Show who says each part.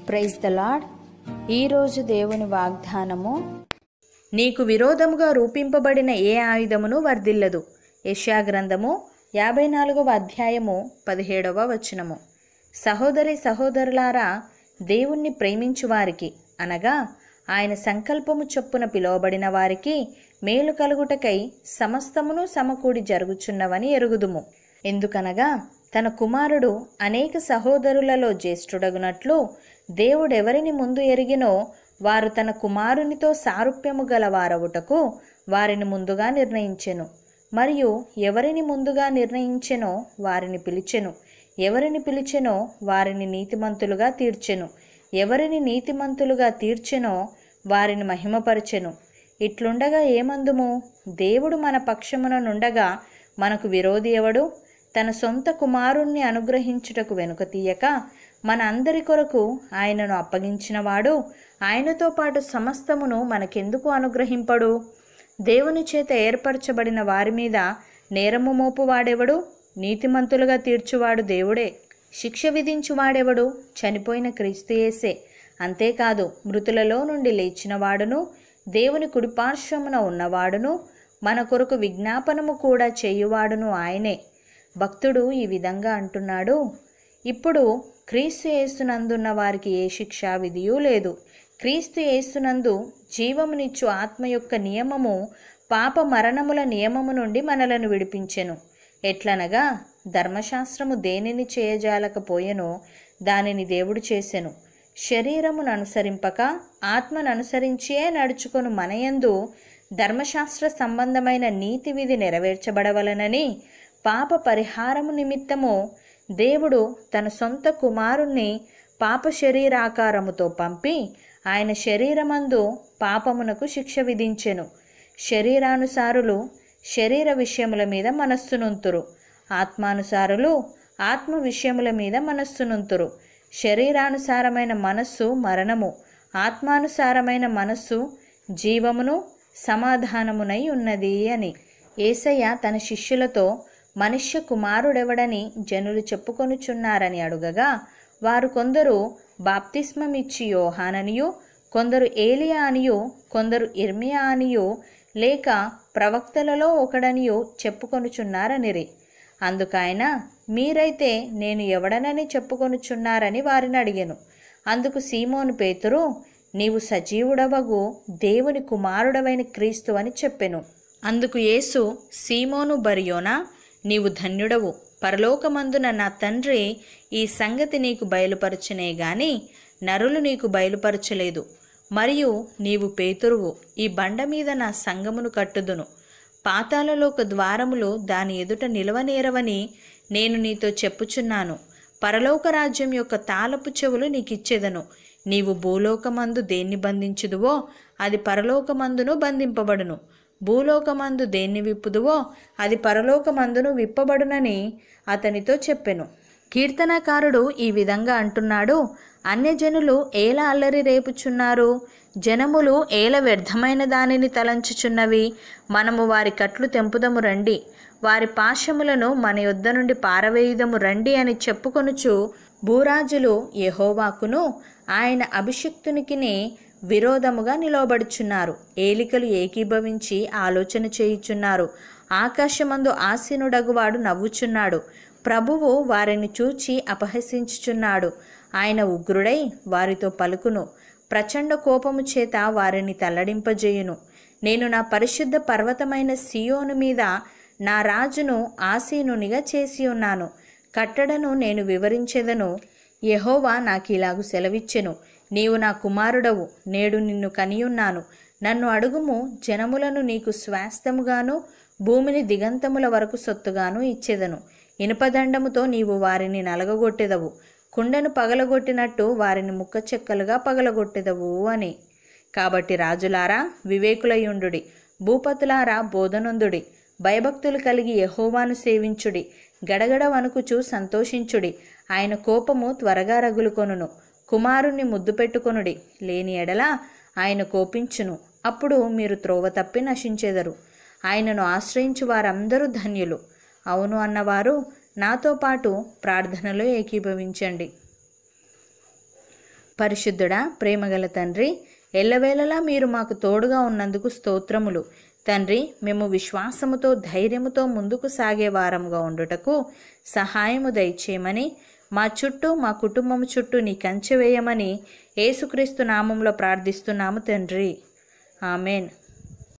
Speaker 1: praise the lord ఈరోజు దేవుని వాగ్దానము నీకు విరోధముగా రూపింపబడిన ఏ ఆయుధమును వర్ధిల్లదు యెషయా గ్రంథము యాభై నాలుగవ అధ్యాయము పదిహేడవ వచనము సహోదరి సహోదరులారా దేవుణ్ణి ప్రేమించు వారికి అనగా ఆయన సంకల్పము చొప్పున పిలువబడిన వారికి మేలు కలుగుటకై సమస్తమును సమకూడి జరుగుచున్నవని ఎరుగుదుము ఎందుకనగా తన కుమారుడు అనేక సహోదరులలో జ్యేష్ఠుడగునట్లు దేవుడెవరిని ముందు ఎరిగినో వారు తన కుమారునితో సారూప్యము గల వారవుటకు వారిని ముందుగా నిర్ణయించెను మరియు ఎవరిని ముందుగా నిర్ణయించెనో వారిని పిలిచెను ఎవరిని పిలిచెనో వారిని నీతిమంతులుగా తీర్చెను ఎవరిని నీతిమంతులుగా తీర్చెనో వారిని మహిమపరచెను ఇట్లుండగా ఏమందుము దేవుడు మన పక్షమున నుండగా మనకు విరోధి ఎవడు తన సొంత కుమారుణ్ణి అనుగ్రహించుటకు వెనుక తీయక మన అందరి కొరకు ఆయనను అప్పగించినవాడు ఆయనతో పాటు సమస్తమును మనకెందుకు అనుగ్రహింపడు దేవుని చేత ఏర్పరచబడిన వారి మీద నేరము మోపువాడెవడు నీతిమంతులుగా తీర్చువాడు దేవుడే శిక్ష విధించువాడెవడు చనిపోయిన క్రీస్తుయేసే అంతేకాదు మృతులలో నుండి లేచినవాడును దేవుని కుడిపార్శ్వమున ఉన్నవాడును మన కొరకు విజ్ఞాపనము కూడా చేయువాడును ఆయనే భక్తుడు ఈ విధంగా అంటున్నాడు ఇప్పుడు క్రీస్తు యేసునందున్న వారికి ఏ శిక్షా విధియూ లేదు క్రీస్తు యేసునందు జీవమునిచ్చు ఆత్మ యొక్క నియమము పాప మరణముల నియమము నుండి మనలను విడిపించెను ఎట్లనగా ధర్మశాస్త్రము దేనిని చేయజాలకపోయెనో దానిని దేవుడు చేసెను శరీరమును అనుసరింపక ఆత్మను అనుసరించియే నడుచుకొను మనయందు ధర్మశాస్త్ర సంబంధమైన నీతి విధి నెరవేర్చబడవలనని పాప పరిహారము నిమిత్తము దేవుడు తన సొంత కుమారుణ్ణి పాప శరీరాకారముతో పంపి ఆయన శరీరమందు పాపమునకు శిక్ష విధించెను శరీరానుసారులు శరీర విషయముల మీద మనస్సునుంతురు ఆత్మానుసారులు ఆత్మ విషయముల మీద మనస్సునుంతురు శరీరానుసారమైన మనస్సు మరణము ఆత్మానుసారమైన మనస్సు జీవమును సమాధానమునై ఉన్నది అని ఏసయ్య తన శిష్యులతో మనుష్య కుమారుడెవడని జనులు చెప్పుకొనుచున్నారని అడుగగా వారు కొందరు బాప్తిస్మమిచ్చి యోహాననియు కొందరు ఏలియా అనియు కొందరు ఇర్మియా అనియు లేక ప్రవక్తలలో ఒకడనియు చెప్పుకొనుచున్నారనిరి అందుకైన మీరైతే నేను ఎవడనని చెప్పుకొనుచున్నారని వారిని అడిగాను అందుకు సీమోను పేతురు నీవు సజీవుడవగు దేవుని కుమారుడవైన క్రీస్తు అని చెప్పెను అందుకు యేసు సీమోను బరియోనా నీవు ధన్యుడవు పరలోకమందున నా తండ్రి ఈ సంగతి నీకు బయలుపరచునే గాని నరులు నీకు బయలుపరచలేదు మరియు నీవు పేతురువు ఈ బండ మీద నా సంగమును కట్టుదును పాతాలలోక ద్వారములు దాని ఎదుట నిలవనేరవని నేను నీతో చెప్పుచున్నాను పరలోక రాజ్యం యొక్క తాళపు చెవులు నీకిచ్చేదను నీవు భూలోకమందు దేన్ని బంధించుదువో అది పరలోకమందును బంధింపబడును భూలోకమందు దేన్ని విప్పుదువో అది పరలోకమందును విప్పబడునని అతనితో చెప్పెను కీర్తనకారుడు ఈ విధంగా అంటున్నాడు అన్యజనులు ఏల అల్లరి రేపుచున్నారు జనములు ఏల వ్యర్థమైన దానిని తలంచుచున్నవి మనము వారి కట్లు తెంపుదము రండి వారి పాశములను మన యొద్ద నుండి పారవేయుదము రండి అని చెప్పుకొనుచు భూరాజులు యెహోవాకును ఆయన అభిషిక్తునికిని విరోధముగా నిలవబడుచున్నారు ఏలికలు ఏకీభవించి ఆలోచన చేయుచున్నారు ఆకాశమందు ఆసీనుడగువాడు నవ్వుచున్నాడు ప్రభువు వారిని చూచి అపహసించుచున్నాడు ఆయన ఉగ్రుడై వారితో పలుకును ప్రచండ కోపము చేత వారిని తల్లడింపజేయును నేను నా పరిశుద్ధ పర్వతమైన సియోను మీద నా రాజును ఆసీనునిగా చేసి ఉన్నాను కట్టడను నేను వివరించెదను యెహోవా నాకిలాగు సెలవిచ్చెను నీవు నా కుమారుడవు నేడు నిన్ను కనియున్నాను నన్ను అడుగుము జనములను నీకు స్వాస్థముగాను భూమిని దిగంతముల వరకు సొత్తుగాను ఇచ్చేదను ఇనుపదండముతో నీవు వారిని నలగగొట్టెదవు కుండను పగలగొట్టినట్టు వారిని ముక్క చెక్కలుగా పగలగొట్టెదవు అని కాబట్టి రాజులారా వివేకులయుండుడి భూపతులారా బోధనందుడి భయభక్తులు కలిగి యహోవాను సేవించుడి గడగడ వణుకుచు సంతోషించుడి ఆయన కోపము త్వరగా రగులుకొనును కుమారుణ్ణి ముద్దు పెట్టుకొనుడి లేని ఎడల ఆయన కోపించును అప్పుడు మీరు త్రోవ తప్పి నశించెదరు ఆయనను ఆశ్రయించు వారందరూ ధన్యులు అవును అన్నవారు నాతో పాటు ప్రార్థనలో ఏకీభవించండి పరిశుద్ధుడా ప్రేమగల తండ్రి ఎల్లవేళలా మీరు మాకు తోడుగా ఉన్నందుకు స్తోత్రములు తండ్రి మేము విశ్వాసముతో ధైర్యముతో ముందుకు సాగే వారంగా ఉండుటకు సహాయము దయచేయమని మా చుట్టూ మా కుటుంబం చుట్టూ నీ కంచె వేయమని యేసుక్రీస్తు నామంలో ప్రార్థిస్తున్నాము తండ్రి ఆమెన్